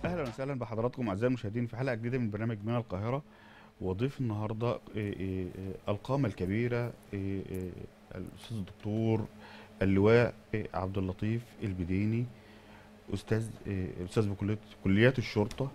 اهلا وسهلا بحضراتكم اعزائي المشاهدين في حلقه جديده من برنامج من القاهره وضيف النهارده إيه إيه إيه القامه الكبيره إيه إيه الاستاذ الدكتور اللواء إيه عبد اللطيف البديني استاذ إيه استاذ بكليه كليات الشرطه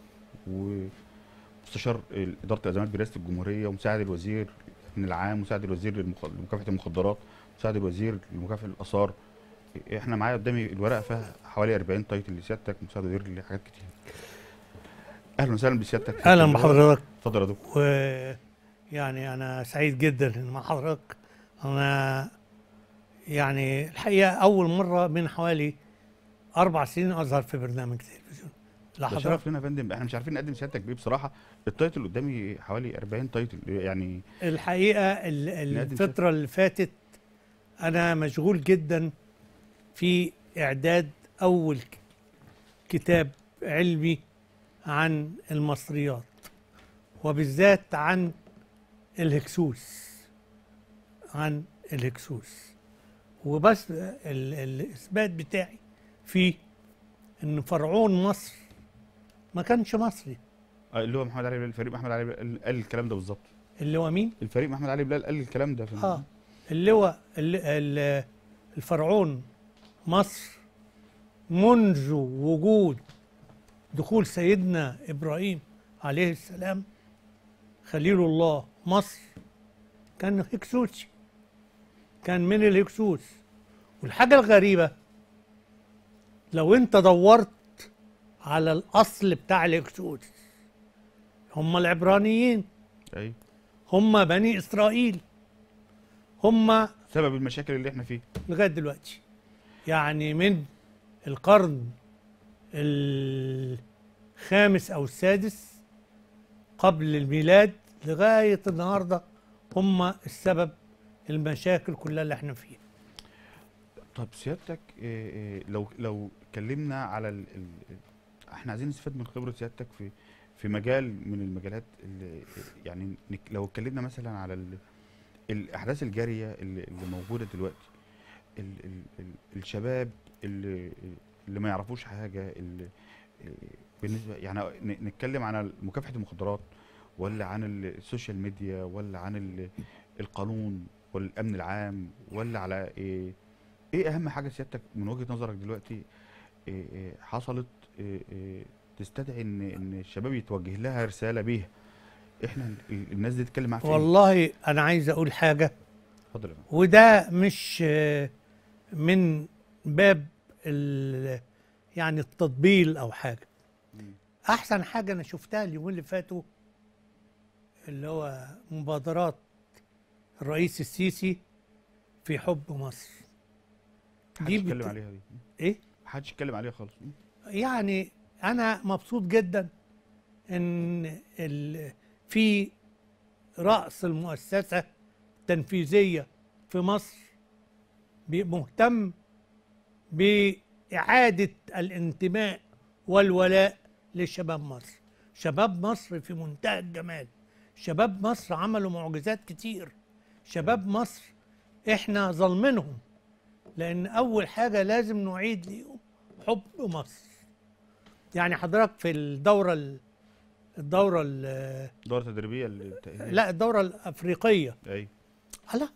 ومستشار اداره الازمات برئاسه الجمهوريه ومساعد الوزير من العام مساعد الوزير للمخ- لمكافحه المخدرات مساعد الوزير لمكافحه الاثار احنا معايا قدامي الورقه فيها حوالي 40 تايتل لسيادتك مساعد وزير لحاجات كتير اهلا وسهلا بسيادتك اهلا بحضرتك اتفضل يا دكتور و يعني انا سعيد جدا إن مع حضرتك انا يعني الحقيقه اول مره من حوالي اربع سنين اظهر في برنامج تلفزيون ده لحضرتك شرف لنا يا فندم احنا مش عارفين نقدم سيادتك بايه بصراحه التايتل قدامي حوالي 40 تايتل يعني الحقيقه ال- نقدم الفتره اللي فاتت انا مشغول جدا في اعداد اول ك- كتاب علمي عن المصريات وبالذات عن الهكسوس عن الهكسوس وبس ال- الاثبات بتاعي فيه ان فرعون مصر ما كانش مصري آه، اللي هو محمد علي بلال الفريق محمد علي بلال قال الكلام ده بالظبط اللي هو مين الفريق محمد علي بلال قال الكلام ده في اه اللي هو ال- ال- الفرعون مصر منذ وجود دخول سيدنا ابراهيم عليه السلام خليل الله مصر كان هكسوسي كان من الهكسوس والحاجة الغريبة لو انت دورت على الأصل بتاع الهكسوس هم العبرانيين ايوه هم بني إسرائيل هم سبب المشاكل اللي احنا فيه لغايه دلوقتي يعني من القرن الخامس او السادس قبل الميلاد لغايه النهارده هم السبب المشاكل كلها اللي احنا فيها طب سيادتك إيه إيه لو لو اتكلمنا على ال ال احنا عايزين نستفاد من خبره سيادتك في في مجال من المجالات اللي يعني نك- لو اتكلمنا مثلا على ال الاحداث الجاريه اللي, اللي موجوده دلوقتي ال ال ال الشباب اللي اللي ما يعرفوش حاجه اللي إيه، بالنسبه يعني ن- نتكلم عن مكافحه المخدرات ولا عن ال- السوشيال ميديا ولا عن ال- القانون والامن العام ولا على ايه ايه اهم حاجه سيادتك من وجهه نظرك دلوقتي إيه إيه حصلت إيه إيه تستدعي ان ان الشباب يتوجه لها رساله بيها احنا ال- الناس دي تتكلم معاها في إيه؟ والله انا عايز اقول حاجه اتفضل يا فندم. وده مش آه، من باب ال- يعني التطبيل او حاجه مم. احسن حاجه انا شفتها اليومين اللي فاتوا اللي هو مبادرات الرئيس السيسي في حب مصر محدش دي يتكلم بت- عليها دي ايه محدش يتكلم عليها خالص مم. يعني انا مبسوط جدا ان ال- في راس المؤسسه التنفيذيه في مصر بي- مهتم باعاده الانتماء والولاء لشباب مصر شباب مصر في منتهى الجمال شباب مصر عملوا معجزات كتير شباب مصر احنا ظالمينهم لان اول حاجه لازم نعيد ليهم حب مصر يعني حضرتك في الدوره ال- الدوره ال- دوره تدريبيه للتأهيل. لا الدوره الافريقيه اي لا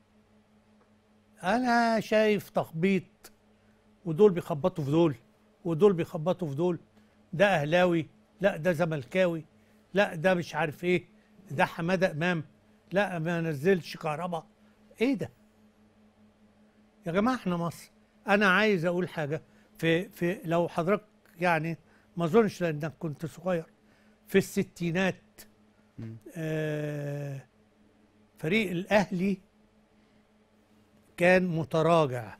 انا شايف تخبيط ودول بيخبطوا في دول ودول بيخبطوا في دول ده اهلاوي لا ده زملكاوي لا ده مش عارف ايه ده حماده امام لا ما نزلش كهرباء ايه ده يا جماعه احنا مصر انا عايز اقول حاجه في في لو حضرتك يعني ما اظنش لانك كنت صغير في الستينات مم. آه فريق الاهلي كان متراجع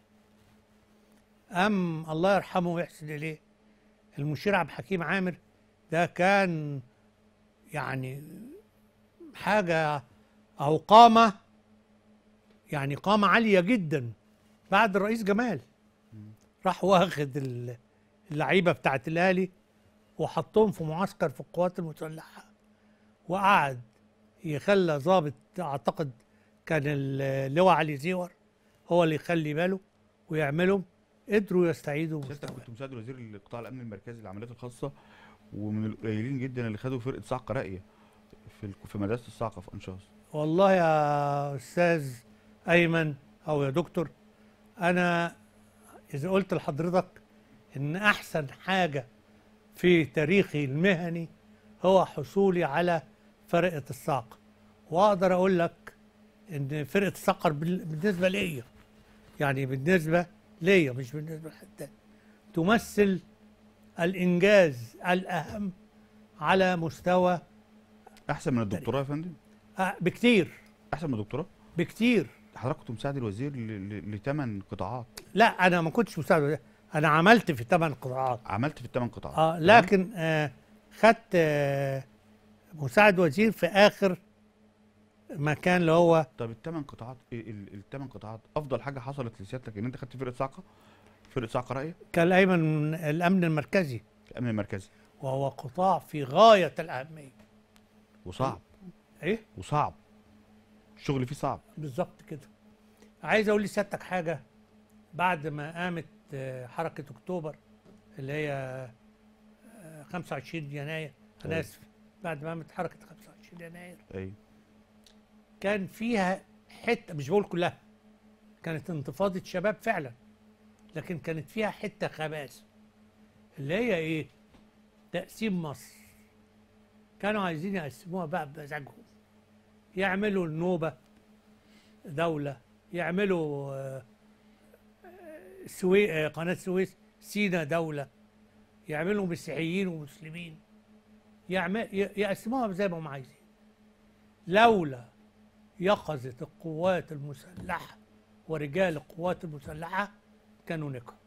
ام الله يرحمه ويحسن اليه المشير عبد الحكيم عامر ده كان يعني حاجه او قامه يعني قامه عاليه جدا بعد الرئيس جمال راح واخد ال- اللعيبه بتاعت الاهلي وحطهم في معسكر في القوات المسلحه وقعد يخلى ضابط اعتقد كان اللواء علي زيور هو اللي يخلي باله ويعملهم قدروا يستعيدوا سيادتك مستواهم كنت مساعد وزير القطاع الامن المركزي للعمليات الخاصه ومن القليلين جدا اللي خدوا فرقه صعقه راقيه في ال- في مدرسه الصعقه في انشاص والله يا استاذ ايمن او يا دكتور انا اذا قلت لحضرتك ان احسن حاجه في تاريخي المهني هو حصولي على فرقه الصعقه واقدر اقول لك ان فرقه الصقر بال- بالنسبه ليا يعني بالنسبه ليا مش بالنسبه لحد تاني تمثل الانجاز الاهم على مستوى احسن من الدكتوراه يا فندم آه، بكتير احسن من الدكتوراه بكتير حضرتك كنت مساعد الوزير لثمان قطاعات لا انا ما كنتش مساعد انا عملت في ثمان قطاعات عملت في الثمان قطاعات اه تمام؟ لكن آه خدت آه مساعد وزير في اخر مكان اللي هو طب الثمان قطاعات الثمان قطاعات افضل حاجه حصلت لسيادتك ان انت خدت فرقه صعقه فرقه صعقه راقيه كان ايمن من الامن المركزي الامن المركزي وهو قطاع في غايه الاهميه وصعب ايه وصعب الشغل فيه صعب بالظبط كده عايز اقول لسيادتك حاجه بعد ما قامت آه، حركه اكتوبر اللي هي آه، 25 يناير انا أيوة. اسف بعد ما قامت حركه 25 يناير ايوه كان فيها حته مش بقول كلها كانت انتفاضه شباب فعلا لكن كانت فيها حته خباثه اللي هي ايه تقسيم مصر كانوا عايزين يقسموها بقى بمزاجهم يعملوا النوبه دوله يعملوا آه، آه، سوي... آه، قناه السويس سينا دوله يعملوا مسيحيين ومسلمين يعمل... ي- يقسموها زي ما هم عايزين لولا يقظة القوات المسلحة ورجال القوات المسلحة كانوا نكا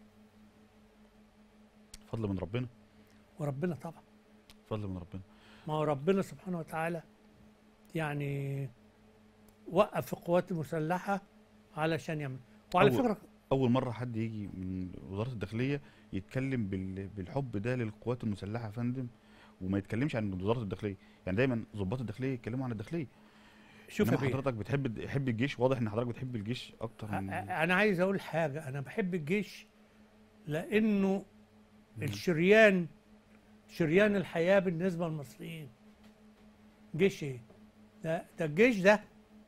فضل من ربنا وربنا طبعا فضل من ربنا ما هو ربنا سبحانه وتعالى يعني وقف القوات المسلحة علشان يعمل وعلى أول- فكرة اول مره حد يجي من وزاره الداخليه يتكلم بال- بالحب ده للقوات المسلحه يا فندم وما يتكلمش عن وزاره الداخليه يعني دايما ضباط الداخليه يتكلموا عن الداخليه شوف يا إنما بيه حضرتك بتحب بتحب الجيش واضح ان حضرتك بتحب الجيش اكتر من أ- انا عايز اقول حاجه انا بحب الجيش لانه الشريان شريان الحياه بالنسبه للمصريين جيش ايه ده, ده الجيش ده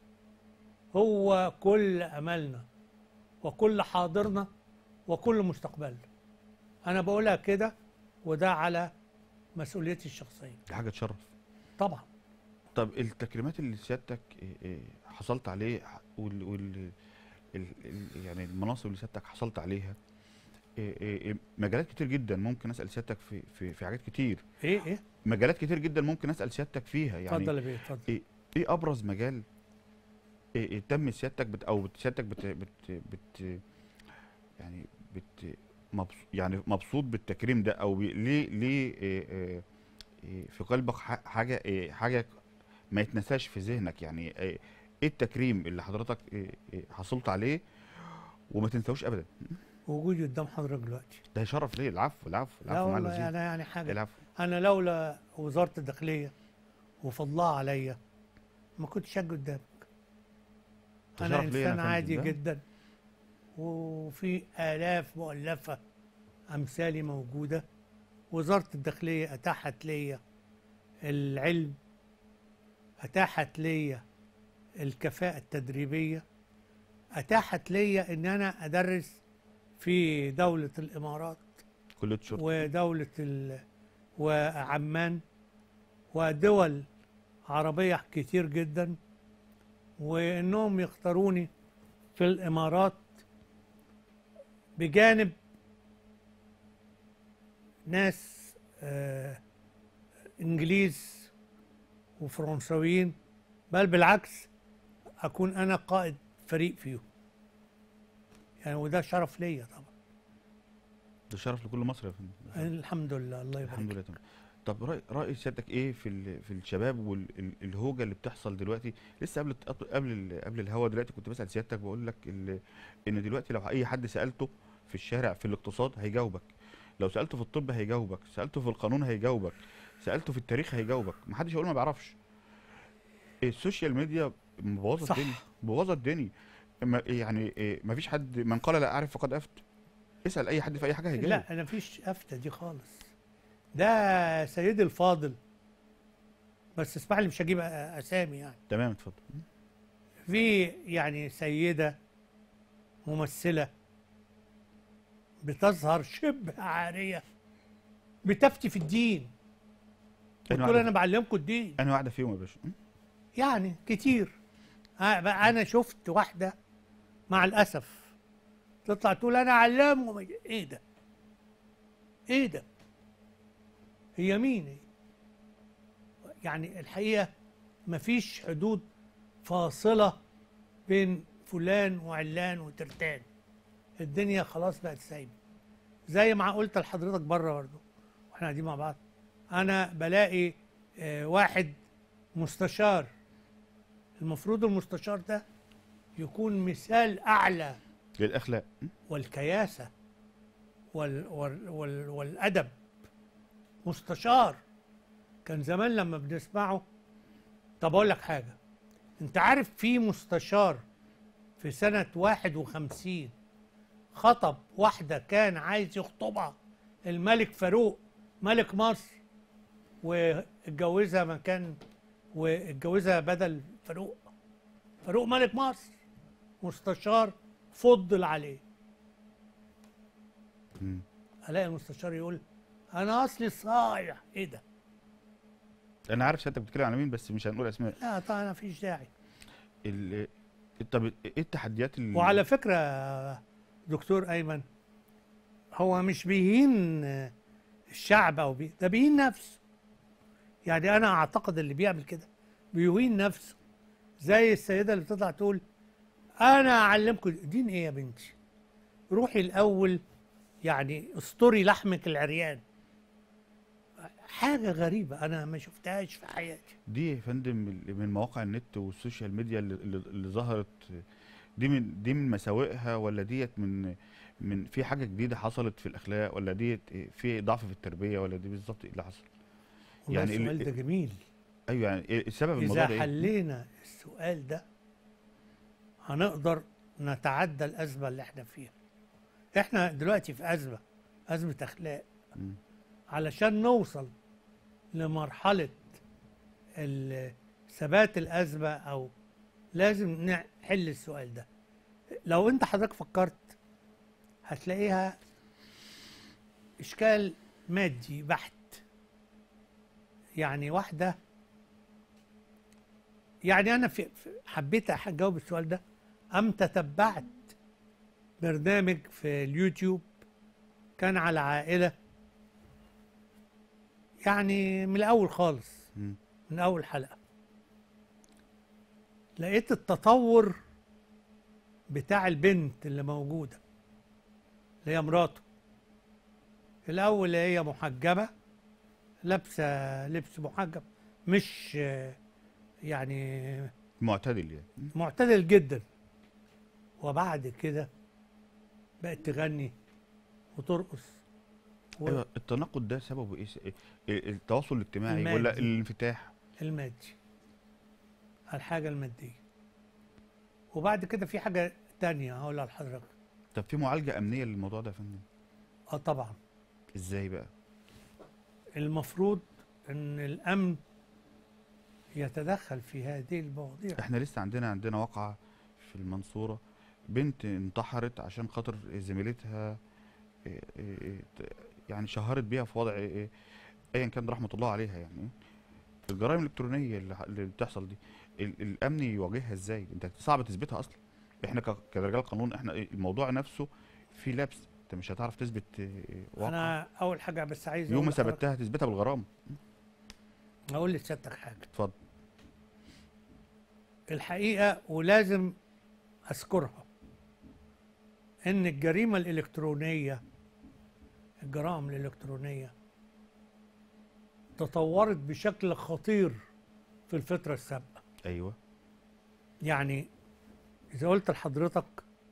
هو كل املنا وكل حاضرنا وكل مستقبلنا انا بقولها كده وده على مسؤوليتي الشخصيه دي حاجه تشرف طبعا طب التكريمات اللي سيادتك إيه، إيه، حصلت عليه وال, وال ال ال يعني المناصب اللي سيادتك حصلت عليها إيه، إيه، إيه، مجالات كتير جدا ممكن اسال سيادتك في في في حاجات كتير ايه ايه مجالات كتير جدا ممكن اسال سيادتك فيها يعني اتفضل يا بيه اتفضل ايه ابرز مجال إيه إيه تم سيادتك بت او بت- سيادتك بت بت بت يعني بت مبسوط يعني مبسوط بالتكريم ده او بي- ليه ليه إيه إيه إيه في قلبك ح- حاجه إيه حاجه ما يتنساش في ذهنك يعني ايه إيه التكريم اللي حضرتك إيه إيه حصلت عليه وما تنساهوش ابدا وجودي قدام حضرتك دلوقتي ده شرف ليه العفو العفو لا العفو مع والله الوزير انا يعني حاجه العفو انا لولا وزاره الداخليه وفضلها عليا ما كنتش اجي قدامك ده انا شرف ليا انسان أنا يا فندم عادي ده. جدا وفي الاف مؤلفه امثالي موجوده وزاره الداخليه اتاحت ليا العلم اتاحت ليا الكفاءه التدريبيه اتاحت ليا ان انا ادرس في دوله الامارات كليه شرطه ودولة ال... وعمان ودول عربية كتير جدا وإنهم يختاروني في الإمارات بجانب ناس آه إنجليز وفرنساويين بل بالعكس أكون أنا قائد فريق فيهم يعني وده شرف ليا طبعا ده شرف لكل مصر يا فندم الحمد لله الله يبارك الحمد لله تمام طب رأي رأي سيادتك ايه في ال- في الشباب والهوجه اللي بتحصل دلوقتي لسه قبل قبل ال- قبل الهوا دلوقتي كنت بسأل سيادتك بقول لك ال- ان دلوقتي لو اي حد سألته في الشارع في الاقتصاد هيجاوبك لو سألته في الطب هيجاوبك سألته في القانون هيجاوبك سألته في التاريخ هيجاوبك محدش هيقول ما بيعرفش السوشيال ميديا مبوظه صح. الدنيا مبوظه الدنيا ما- يعني إيه، مفيش حد من قال لا اعرف فقد افت اسال اي حد في اي حاجه هيجاوب لا انا مفيش افتة دي خالص ده سيدي الفاضل بس اسمح لي مش هجيب أ- اسامي يعني تمام اتفضل في يعني سيدة ممثلة بتظهر شبه عارية بتفتي في الدين أنا بتقول واحدة- انا بعلمكم الدين انا واحده فيهم يا باشا م? يعني كتير ها، بقى انا شفت واحده مع الاسف تطلع تقول انا علامهم ايه ده ايه ده هي مين هي؟ يعني الحقيقه مفيش حدود فاصله بين فلان وعلان وترتان الدنيا خلاص بقت سايبه زي ما قلت لحضرتك بره برضه واحنا قاعدين مع بعض انا بلاقي آه، واحد مستشار المفروض المستشار ده يكون مثال اعلى للاخلاق م? والكياسه وال وال وال والادب مستشار كان زمان لما بنسمعه طب اقول لك حاجه انت عارف في مستشار في سنه 51 خطب واحده كان عايز يخطبها الملك فاروق ملك مصر واتجوزها مكان واتجوزها بدل فاروق فاروق ملك مصر مستشار فضل عليه م. الاقي المستشار يقول انا اصلي صايع ايه ده انا عارف سيادتك بتتكلم على مين بس مش هنقول اسماء لا طبعا مفيش داعي ال... طب ايه التحديات اللي وعلى فكره دكتور ايمن هو مش بيهين الشعب او بي... ده بيهين نفسه يعني انا اعتقد اللي بيعمل كده بيهين نفسه زي السيده اللي بتطلع تقول انا اعلمكم دين ايه يا بنتي روحي الاول يعني استري لحمك العريان حاجه غريبه انا ما شفتهاش في حياتي دي يا فندم من من مواقع النت والسوشيال ميديا اللي, اللي اللي ظهرت دي من دي من مساوئها ولا ديت من من في حاجه جديده حصلت في الاخلاق ولا ديت في ضعف في التربيه ولا دي بالظبط ايه اللي حصل؟ والله يعني ال- السؤال ده جميل ايوه يعني إيه السبب الموضوع إذا ده ايه؟ حلينا السؤال ده هنقدر نتعدى الأزمة اللي احنا فيها احنا دلوقتي في أزمة أزمة أخلاق مم. علشان نوصل لمرحلة ال- ثبات الأزمة أو لازم نحل السؤال ده لو أنت حضرتك فكرت هتلاقيها إشكال مادي بحت يعني واحدة يعني أنا في في- حبيت أجاوب السؤال ده أم تتبعت برنامج في اليوتيوب كان على عائلة يعني من الأول خالص مم. من أول حلقة لقيت التطور بتاع البنت اللي موجودة اللي هي مراته الأول هي محجبة لابسة لبس محجب مش آه، يعني معتدل يعني مم. معتدل جدا وبعد كده بقت تغني وترقص و- ايوه التناقض ده سببه ايه؟ إيه التواصل الاجتماعي ولا المادي. الانفتاح؟ المادي الحاجة المادية وبعد كده في حاجة تانية هقولها لحضرتك طب في معالجه امنيه للموضوع ده يا فندم؟ اه طبعا ازاي بقى؟ المفروض ان الامن يتدخل في هذه المواضيع احنا لسه عندنا عندنا واقعه في المنصوره بنت انتحرت عشان خاطر زميلتها إيه إيه إيه ت- يعني شهرت بيها في وضع إيه إيه ايا كان رحمه الله عليها يعني الجرائم الالكترونيه اللي, ح- اللي بتحصل دي ال- الامن يواجهها ازاي انت صعب تثبتها اصلا احنا ك- كرجال قانون احنا إيه الموضوع نفسه فيه لبس انت مش هتعرف تثبت إيه إيه واقع انا اول حاجة بس عايز يوم ما أقول لحضرتك- ثبتها تثبتها بالغرامه اقول لسيادتك حاجة اتفضل الحقيقة ولازم أذكرها إن الجريمة الإلكترونية الجرائم الإلكترونية تطورت بشكل خطير في الفترة السابقة ايوه يعني إذا قلت لحضرتك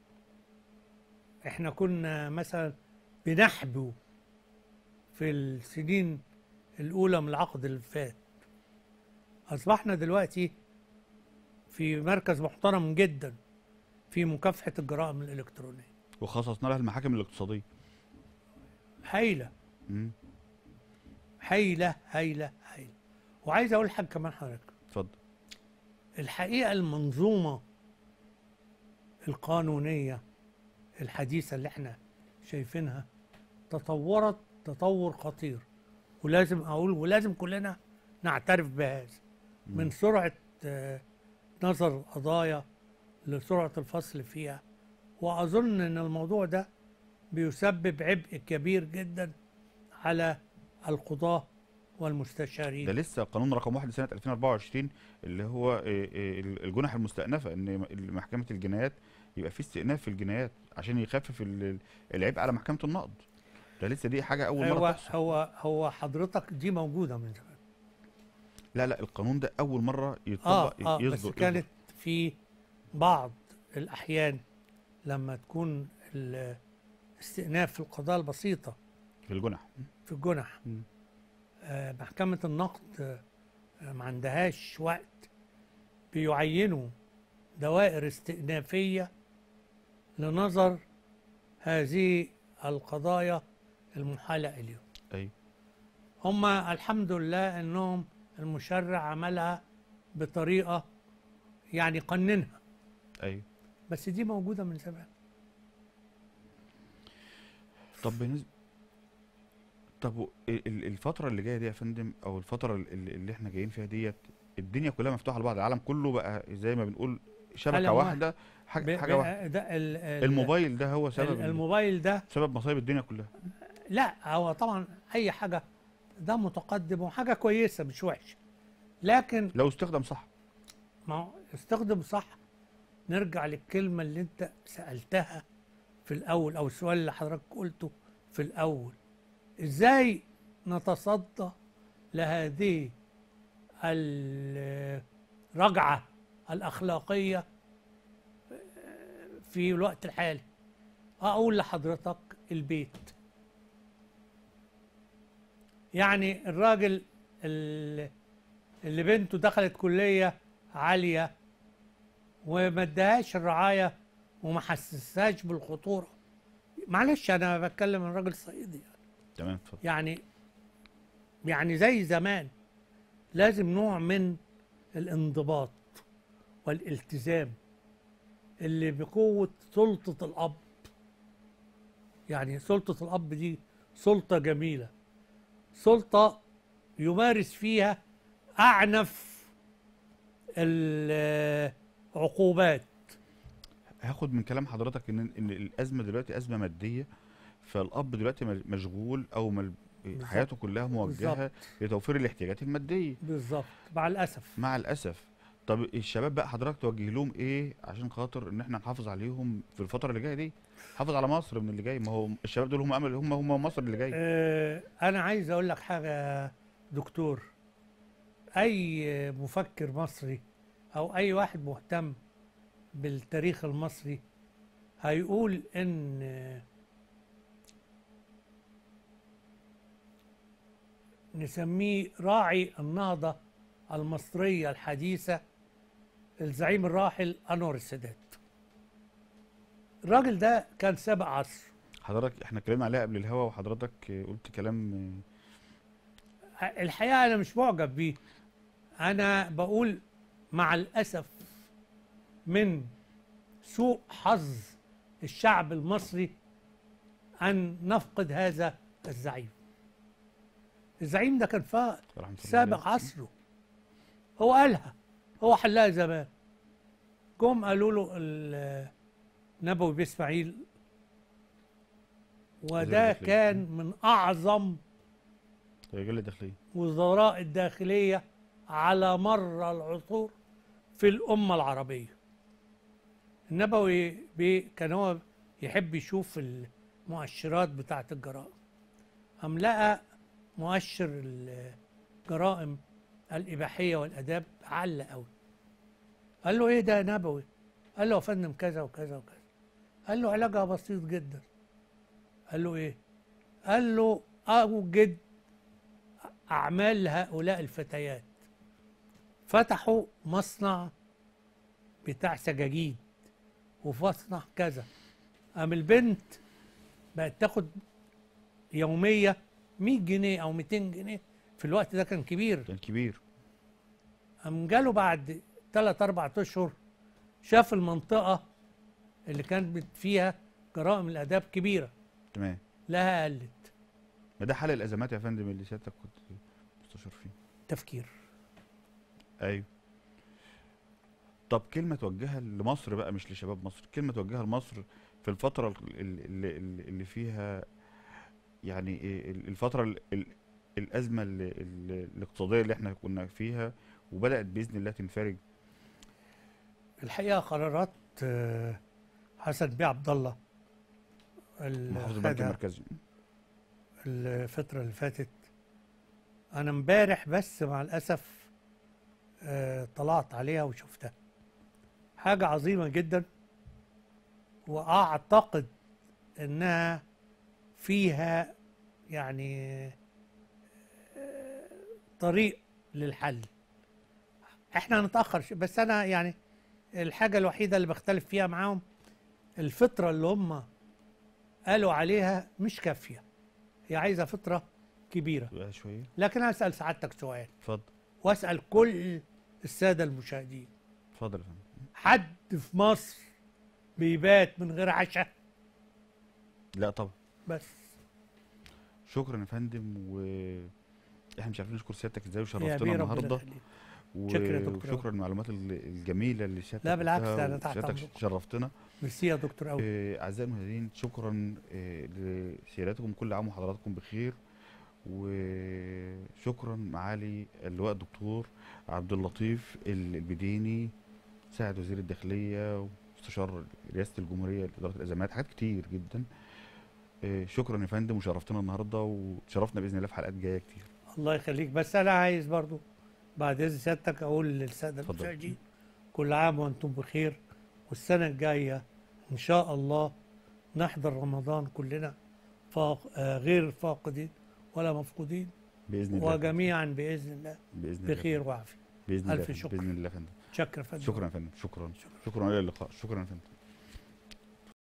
إحنا كنا مثلا بنحبو في السنين الأولى من العقد اللي فات أصبحنا دلوقتي في مركز محترم جدا في مكافحة الجرائم الإلكترونية وخصصنا لها المحاكم الاقتصاديه هايله مم. هايله هايله هايله وعايز اقول حاجه كمان حضرتك اتفضل الحقيقه المنظومه القانونيه الحديثه اللي احنا شايفينها تطورت تطور خطير ولازم اقول ولازم كلنا نعترف بهذا من سرعه آه، نظر القضايا لسرعه الفصل فيها واظن ان الموضوع ده بيسبب عبء كبير جدا على القضاه والمستشارين ده لسه قانون رقم واحد لسنه 2024 اللي هو آه، آه، الجنح المستأنفة ان م- محكمة الجنايات يبقى في استئناف في الجنايات عشان يخفف ال- العبء على محكمة النقض ده لسه دي حاجة أول مرة هو تحصل هو هو حضرتك دي موجوده من زمان لا لا القانون ده أول مرة اه يطبق اه يصدر بس يصدر. كانت في بعض الاحيان لما تكون الاستئناف في القضايا البسيطه في الجنح في الجنح مم. آه محكمه النقد آه ما عندهاش وقت بيعينوا دوائر استئنافيه لنظر هذه القضايا المحالة اليوم أيوة هم الحمد لله انهم المشرع عملها بطريقه يعني قننها أيوة بس دي موجوده من زمان طب بالنسبة طب و- ال- ال- الفترة اللي جاية دي يا فندم أو الفترة ال- اللي احنا جايين فيها ديت الدنيا كلها مفتوحة لبعض العالم كله بقى زي ما بنقول شبكة عالم واحد. واحدة ب- حاجة, ب- حاجة واحدة ده ال- ال- الموبايل ده هو سبب ال- ال- الموبايل ده سبب مصايب الدنيا كلها لا هو طبعا اي حاجه ده متقدم وحاجه كويسه مش وحشه لكن لو استخدم صح ما هو استخدم صح نرجع للكلمه اللي انت سالتها في الاول او السؤال اللي حضرتك قلته في الاول ازاي نتصدى لهذه الرجعه الاخلاقيه في الوقت الحالي اقول لحضرتك البيت يعني الراجل اللي اللي بنته دخلت كليه عاليه وما اداهاش الرعايه وما حسسهاش بالخطوره معلش انا بتكلم من راجل صعيدي تمام اتفضل يعني يعني زي زمان لازم نوع من الانضباط والالتزام اللي بقوة سلطة الأب يعني سلطة الأب دي سلطة جميلة سلطة يمارس فيها أعنف العقوبات هاخد من كلام حضرتك ان ان الازمه دلوقتي ازمه ماديه فالاب دلوقتي مل- مشغول او مل... حياته كلها موجهه بالظبط. لتوفير الاحتياجات الماديه بالظبط مع الأسف مع الاسف طب الشباب بقى حضرتك توجه لهم ايه عشان خاطر ان احنا نحافظ عليهم في الفتره اللي جايه دي نحافظ على مصر من اللي جاي ما هو الشباب دول هم امل هم هم مصر اللي جاي آه، أنا عايز أقول لك حاجة يا دكتور أي مفكر مصري أو أي واحد مهتم بالتاريخ المصري هيقول إن آه، نسميه راعي النهضة المصرية الحديثة الزعيم الراحل أنور السادات الراجل ده كان سابق عصر حضرتك احنا اتكلمنا عليها قبل الهوا وحضرتك آه، قلت كلام آه، الحقيقه انا مش معجب بيه انا بقول مع الاسف من سوء حظ الشعب المصري ان نفقد هذا الزعيم الزعيم ده كان فا رحمه الله سابق عليه. عصره هو قالها هو حلها زمان جم قالوا له ال- نبوي باسماعيل وده الداخلية. كان من اعظم الرجال الداخليه وزراء الداخلية على مر العصور في الأمة العربية النبوي بي كان هو يحب يشوف المؤشرات بتاعة الجرائم أم لقى مؤشر الجرائم الإباحية والآداب عالة أوي قال له إيه ده يا نبوي قال له يا فندم كذا وكذا وكذا قال له علاجها بسيط جدا قال له إيه قال له أوجد أعمال هؤلاء الفتيات فتحوا مصنع بتاع سجاجيد ومصنع كذا قام البنت بقت تاخد يوميه 100 جنيه او 200 جنيه في الوقت ده كان كبير كان كبير قام جاله بعد ثلاث اربع اشهر شاف المنطقه اللي كانت بت- فيها جرائم الاداب كبيره تمام لها قلت ما ده حل الازمات يا فندم اللي سيادتك كنت مستشار فيه تفكير ايوه طب كلمة توجهها لمصر بقى مش لشباب مصر كلمة توجهها لمصر في الفترة اللي, اللي, اللي فيها يعني إيه ال- الفترة ال- ال- الأزمة ال- ال- الاقتصادية اللي احنا كنا فيها وبدأت بإذن الله تنفرج الحقيقه قرارات آه، حسن بيه عبد الله اللي محافظ البنك خدها المركزي الفتره اللي فاتت انا امبارح بس مع الاسف آه، طلعت عليها وشفتها حاجه عظيمه جدا واعتقد انها فيها يعني آه، طريق للحل احنا هنتاخر ش- بس انا يعني الحاجه الوحيده اللي بختلف فيها معاهم الفتره اللي هم قالوا عليها مش كافيه هي عايزه فتره كبيره بقى شوية لكن اسال سعادتك سؤال اتفضل واسال كل الساده المشاهدين اتفضل يا فندم حد في مصر بيبات من غير عشاء لا طبعا بس شكرا يا فندم و احنا مش عارفين نشكر سيادتك ازاي يا وشرفتنا بيه ربنا النهارده يخليك. و- شكرا يا دكتور وشكرا المعلومات ال- الجميله اللي سيادتك لا بالعكس، قلتها أنا تحت وسيادتك أمرك. شرفتنا ميرسي يا دكتور قوي آه، اعزائي المشاهدين شكرا آه، لسيادتكم كل عام وحضراتكم بخير وشكرا معالي اللواء الدكتور عبد اللطيف ال- البديني مساعد وزير الداخليه ومستشار رئاسه الجمهوريه لاداره الازمات حاجات كتير جدا آه، شكرا يا فندم وشرفتنا النهارده وتشرفنا باذن الله في حلقات جايه كتير الله يخليك بس انا عايز برضو بعد اذن سيادتك اقول للساده اتفضل. المشاهدين كل عام وانتم بخير والسنه الجايه ان شاء الله نحضر رمضان كلنا فاق آه غير فاقدين ولا مفقودين باذن الله وجميعا باذن الله باذن الله بخير وعافيه باذن الله ألف يا فندم. شكر. باذن الله يا فندم شكرا فندم شكرا يا فندم شكرا شكرا على اللقاء شكرا يا فندم